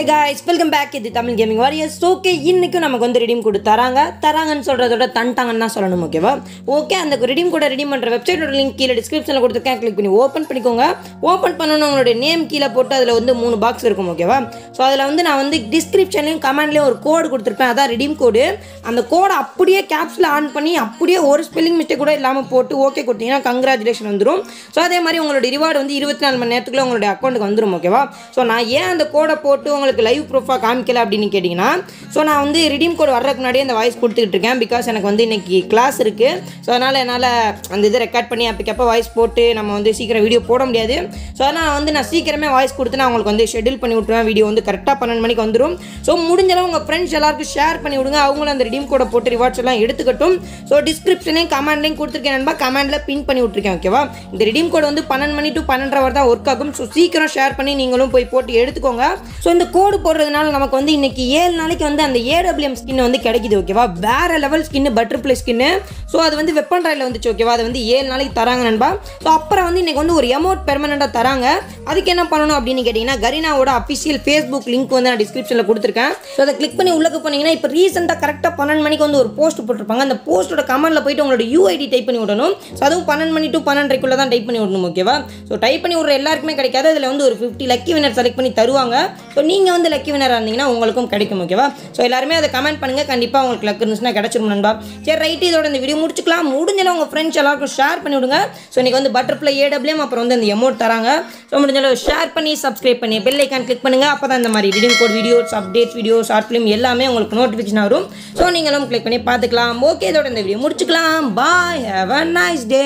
Guys welcome back இது Tamil gaming warriors okay இன்றைக்கும் நமக்கு வந்து ரெடீம் கோடு தராங்க தராங்கன்னு சொல்கிறதோட தன்ட்டாங்கன்னு தான் சொல்லணும் ஓகேவா ஓகே அந்த ரெடீம் கோடை ரெடீம் பண்ணுற வெப்சைட்டோட லிங்க் கீழே டிஸ்கிரிப்ஷனில் கொடுத்துருக்கேன் கிளிக் பண்ணி ஓப்பன் பண்ணிக்கோங்க ஓப்பன் பண்ணணும் உங்களுடைய நேம் கீழே போட்டு அதில் வந்து மூணு பாக்ஸ் இருக்கும் ஓகேவா ஸோ அதில் வந்து நான் வந்து டிஸ்கிரிப்ஷன்லையும் கமெண்ட்லேயும் ஒரு கோடு கொடுத்துருப்பேன் அதான் ரெடீம் கோடு அந்த கோடை அப்படியே கேப்ஸில் ஆன் பண்ணி அப்படியே ஒரு ஸ்பெல்லிங் மிஸ்டேக் கூட இல்லாமல் போட்டு ஓகே கொடுத்தீங்கன்னா கங்க்ராச்சுலேஷன் வந்துடும் ஸோ அதே மாதிரி உங்களுடைய ரிவார்டு வந்து இருபத்தி நாலு மணி நேரத்துக்குள்ள உங்களுடைய அக்கௌண்ட்டுக்கு வந்துடும் ஓகேவா ஸோ நான் ஏன் அந்த கோடை போட்டு உங்களுக்கு லைவ் ப்ரூஃபாக காமிக்கல அப்படின்னு கேட்டிங்கன்னா ஸோ நான் வந்து ரிடீம் கோட் வர்றதுக்கு முன்னாடியே அந்த வாய்ஸ் கொடுத்துக்கிட்டு இருக்கேன் பிகாஸ் எனக்கு வந்து இன்னைக்கு கிளாஸ் இருக்குது ஸோ அதனால் என்னால் அந்த இதை ரெக்கார்ட் பண்ணி அப்பக்கப்போ வாய்ஸ் போட்டு நம்ம வந்து சீக்கிரம் வீடியோ போட முடியாது ஸோ அதனால் வந்து நான் சீக்கிரமே வாய்ஸ் கொடுத்து நான் உங்களுக்கு வந்து ஷெட்யூல் பண்ணி விட்ருவேன் வீடியோ வந்து கரெக்டாக பன்னெண்டு மணிக்கு வந்துடும் ஸோ முடிஞ்ச அளவு உங்கள் ஃப்ரெண்ட்ஸ் எல்லாருக்கும் ஷேர் பண்ணி விடுங்க அவங்களும் அந்த ரிடீம் கோடை போட்டு ரிவார்ட்ஸ் எல்லாம் எடுத்துக்கட்டும் ஸோ டிஸ்கிரிப்ஷனையும் கமெண்ட்லையும் கொடுத்துருக்கேன் நண்பா கமெண்ட்டில் பின் பண்ணி விட்ருக்கேன் ஓகேவா இந்த ரிடீம் கோட் வந்து பன்னெண்டு மணி டு பன்னெண்டரை வரை தான் ஒர்க் ஆகும் ஸோ சீக்கிரம் ஷேர் பண்ணி நீங்களும் போய் போட்டு எடுத்துக்கோங்க ஸோ இந்த கோடு போடுறதுனால நமக்கு வந்து இன்னைக்கு ஏழு நாளைக்கு வந்து அந்த ஏடபிள்யூஎம் ஸ்கின் வந்து கிடைக்குது ஓகேவா வேற level skin butterfly skin so அது வந்து வெப்பன் ராயில் வந்துச்சு ஓகேவா அது வந்து ஏழு நாளைக்கு தராங்க நண்பா ஸோ அப்புறம் வந்து இன்னைக்கு வந்து ஒரு எமௌண்ட் பெர்மனெண்ட்டாக தராங்க அதுக்கு என்ன பண்ணணும் அப்படின்னு கேட்டிங்கன்னா கரீனாவோட அஃபிஷியல் ஃபேஸ்புக் லிங்க் வந்து நான் டிஸ்கிரிப்ஷனில் கொடுத்துருக்கேன் ஸோ அதை கிளிக் பண்ணி உள்ளக்கு போனீங்கன்னா இப்போ ரீசெண்டாக கரெக்டாக பன்னெண்டு மணிக்கு வந்து ஒரு போஸ்ட் போட்டிருப்பாங்க அந்த போஸ்ட்டோட கமெண்ட்டில் போயிட்டு உங்களோட யூஐடி டைப் பண்ணி விடணும் ஸோ அதுவும் பன்னெண்டு மணி டு பன்னெண்டரைக்குள்ளே தான் டைப் பண்ணி விடணும் ஓகேவா ஸோ டைப் பண்ணி விட்ற எல்லாருக்குமே கிடைக்காது அதில் வந்து ஒரு ஃபிஃப்டி லக்கி வினர் செலக்ட் பண்ணி தருவாங்க ஸோ நீங்கள் வந்து லக்கி வினராக இருந்தீங்கன்னா உங்களுக்கும் கிடைக்கும் ஓகேவா ஸோ எல்லாருமே அதை கமெண்ட் பண்ணுங்கள் கண்டிப்பாக உங்களுக்கு லக் இருந்துச்சுன்னா கிடச்சிரும் நண்பா சரி ரைட்டு இதோட இந்த வீடியோ முடிச்சுக்கலாம் முடிஞ்சளவு உங்கள் ஃப்ரெண்ட்ஸ் எல்லாருக்கும் ஷேர் பண்ணி விடுங்க ஸோ இன்றைக்கி வந்து பட்டர்ஃப்ளை ஏடபிள்யூஎம் அப்புறம் வந்து அந்த எமௌண்ட் தராங்க ஸோ முடிஞ்சளவு ஷேர் பண்ணி சப்ஸ்கிரைப் பண்ணி பெல் ஐக்கான் கிளிக் பண்ணுங்கள் அப்போ தான் இந்த மாதிரி reading code videos updates video short film எல்லாமே உங்களுக்கு நோட்டிஃபிகேஷன் வரும் ஸோ நீங்களும் கிளிக் பண்ணி பார்த்துக்கலாம் ஓகே இதோட இந்த வீடியோ முடிச்சுக்கலாம் bye have a nice day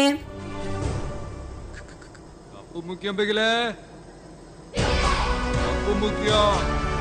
Apa mukian pergi le? Apa mukian?